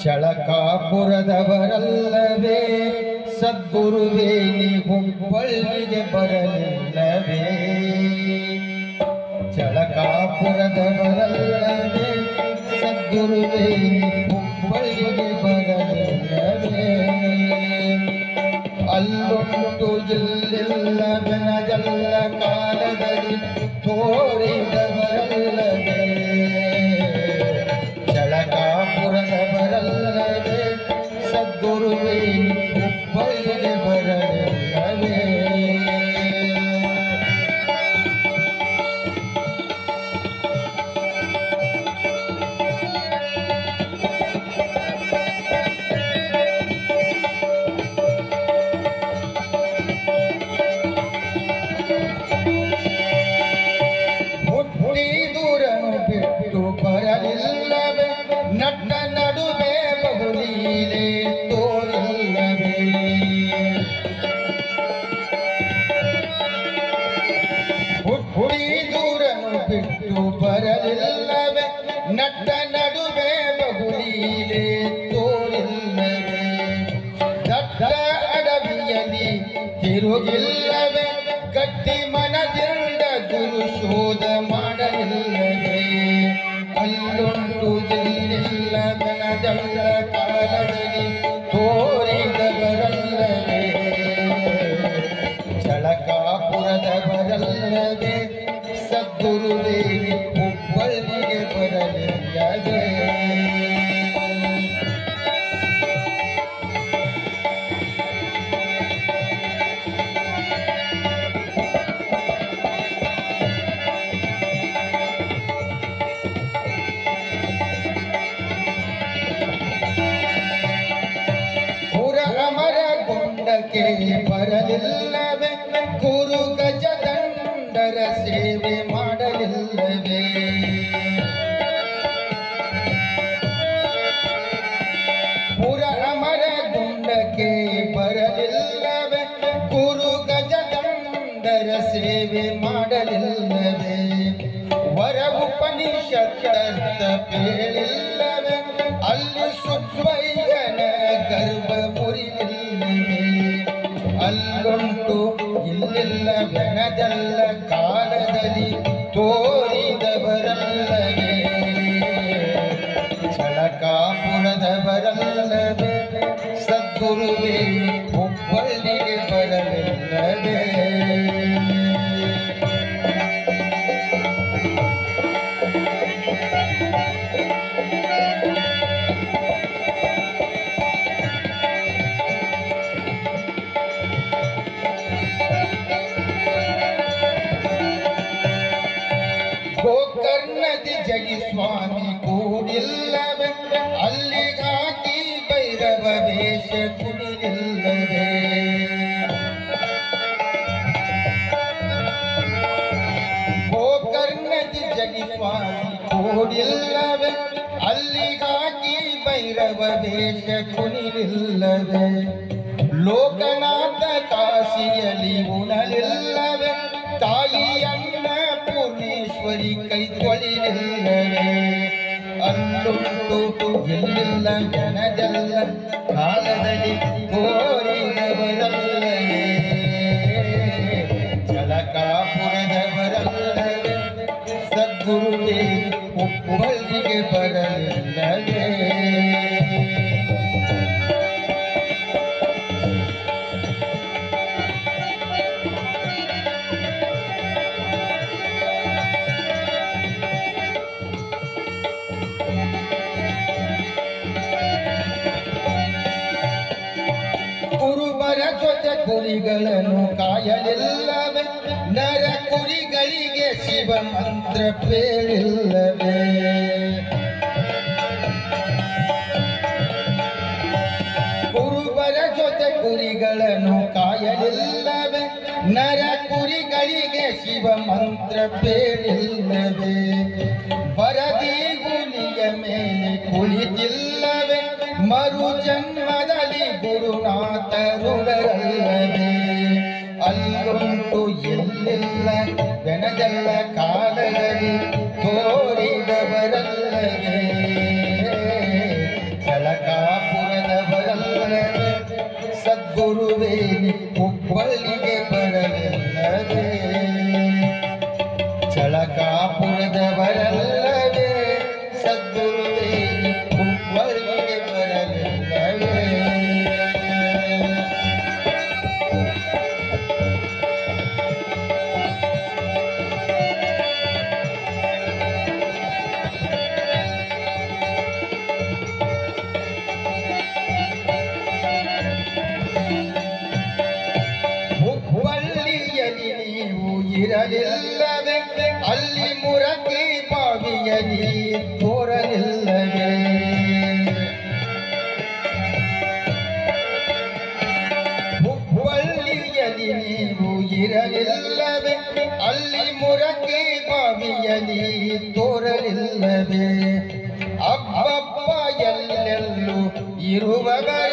ಚಳಕಾಪುರದವರಲ್ಲವೇ ಸದ್ಗುರುವೇ ನೀ ಹುಬ್ಬಳ್ಳಿಗೆ ಬರಲಿಲ್ಲವೇ ಚಳಕಾಪುರದವರಲ್ಲವೇ ಸದ್ಗುರುವೇ ನೀ ಹುಬ್ಬಳ್ಳಿಗೆ ಬರಲಿಲ್ಲವೇ ಅಲ್ಲೊಂದು ಇಲ್ಲಿಲ್ಲ ಬೆನಜಲ್ಲ ಕಾಲದಲ್ಲಿ ತೋರಿದವರಲ್ಲವೇ ಚಳಕಾಪುರದವರಲ್ಲವೇ ಸದ್ಗುರುವೇ ಹುಬ್ಬಳ್ಳಿಗೆ ಬರಲಿಲ್ಲವೇ ಹುಟ್ಟಿ ದೂರನು ಬಿಟ್ಟು ಬರಲಿಲ್ಲವೇ ನಟ್ಟ ನಡುವೆ ಬಹುಲೀಲೆ ತೋರಿಲ್ಲವೇ ಹುಟ್ಟಿ ದೂರನು ಬಿಟ್ಟು ಬರಲಿಲ್ಲವೇ ನಟ್ಟ ನಡುವೆ ಬಹುಲೀಲೆ ತೋರಿಲ್ಲವೇ ದಟ್ಟ ಅಡವಿಯಲ್ಲಿ ತಿರುಗಿಲ್ಲವೇ ಗಟ್ಟಿ ಮನದಿಂದ ಗುರು ಶೋಧ ಮಾಡಲಿಲ್ಲವೇ ಅಲ್ಲುಂಟು ಎಲ್ಲಿಲ್ಲ ಬೆನಜಲ್ಲ ಕಾಲದಲ್ಲಿ ತೋರಿದವರಲ್ಲವೇ ಚಳಕಾಪುರದವರಲ್ಲವೇ ಸದ್ಗುರುವೇ ಹುಬ್ಬಳ್ಳಿಗೆ ಬರಲಿಲ್ಲವೇ ಪುರ ಅಮರ ಗುಂಡಕ್ಕೆ ಬರಲಿಲ್ಲವೇ ಗುರು ಗಜದಂಡರ ಸೇವೆ ಮಾಡಲಿಲ್ಲವೇ ಪುರ ಅಮರ ಗುಂಡಕ್ಕೆ ಬರಲಿಲ್ಲವೇ ಗುರು ಗಜದಂಡರ ಸೇವೆ ಮಾಡಲಿಲ್ಲವೇ ವರ ಉಪನಿಷತ್ತರ್ಥ ಪೇಳಿಲ್ಲವೇ ಅಲ್ಲಿ ಸುಬ್ಬಯ್ಯನ ಗರ್ಭ ಮುರಿಲಿಲ್ಲವೇ ಅಲ್ಲುಂಟು ಇಲ್ಲಿಲ್ಲ ಬೆನದಲ್ಲ ಕಾಲದಲ್ಲಿ ತೋರಿದವರಲ್ಲವೇ ಚಳಕಾಪುರದವರಲ್ಲವೇ ಸದ್ಗುರುವೇ ಹುಬ್ಬಳ್ಳಿಗೆ ಬರಲಿಲ್ಲವೇ ಗೋಕರ್ಣದಿ ಜಗಿ ಸ್ವಾಮಿ ಕೂಡಿಲ್ಲವೇ ಅಲ್ಲಿಗಾಗಿ ಭೈರವ ವೇಷ ಕುಡಿಲಿಲ್ಲವೇ ಗೋಕರ್ಣದಿ ಜಗಿ ಸ್ವಾಮಿ ಕೂಡಿಲ್ಲವೇ ಅಲ್ಲಿಗಾಗಿ ಭೈರವ ವೇಷ ಕುಣಿಲಿಲ್ಲವೇ ಲೋಕನಾಥ ಕಾಶಿಯಲ್ಲಿ ಉಣಲಿಲ್ಲವೇ ತಾಯಿಯನ್ನ ಪೂರ್ಣೇಶ್ವರಿ ಕೈ ತೊಳಿಲಿಲ್ಲವೇ ಅಲ್ಲುಂಟು ಎಲ್ಲಿಲ್ಲ ಜನಜಲ್ಲ ಕಾಲದಲ್ಲಿ ತೋರಿದವರಲ್ಲವೇ ಜಲಕಾಪುರದವರಲ್ಲವೇ ಸದ್ಗುರುವೇ ಹುಬ್ಬಳ್ಳಿಗೆ ಬರಲಿಲ್ಲವೇ ಕುರುಬರ ಜೊತೆ ಕುರಿಗಳನ್ನು ಕಾಯಲಿಲ್ಲವೇ ನರ ಕುರಿಗಳಿಗೆ ಶಿವ ಮಂತ್ರ ಪೇಳಿಲ್ಲವೇ ಕುರುಬರ ಜೊತೆ ಕುರಿಗಳನ್ನು ಕಾಯಲಿಲ್ಲವೇ ನರ ಕುರಿಗಳಿಗೆ ಶಿವ ಮಂತ್ರ ಪೇಳಿಲ್ಲವೇ ಬರದಿ ಹುಲಿಯ ಮೇಲೆ ಕುಳಿತಿಲ್ಲವೇ ಮರು ಜನ್ಮದಲ್ಲಿ ಗುರುನಾಥರುಡರಲ್ಲವೇ ಅಲ್ಲುಂಟು ಎಲ್ಲಿಲ್ಲ ಬೆನದಲ್ಲ ಕಾಲದಲ್ಲಿ ತೋರಿದವರಲ್ಲವೇ ಚಳಕ ಸದ್ಗುರುವೇ ನೀ ಹುಬ್ಬಳ್ಳಿಗೆ ಬರಲಿಲ್ಲವೇ ಚಳಕಾಪುರದವರಲ್ಲವೇ ಸದ್ಗುರುವೇ ನೀ ಹುಬ್ಬಳ್ಳಿಗೆ ಬರಲಿಲ್ಲವೇ ಹುಬ್ಬಳ್ಳಿಯಲ್ಲಿ ನೀವು ಇರಲಿಲ್ಲವೇ ಅಲ್ಲಿ ಮುರಗಿ ಬಾವಿಯಲ್ಲಿ ತೋರಲಿಲ್ಲವೇ ಹುಬ್ಬಳ್ಳಿಯಲ್ಲಿ ನೀವು ಇರಲಿಲ್ಲವೇ ಅಲ್ಲಿ ಮುರಗಿ ಬಾವಿಯಲ್ಲಿ ತೋರಲಿಲ್ಲವೇ ಅಬ್ಬಬ್ಬ ಎಲ್ಲೆಲ್ಲೂ ಇರುವವರ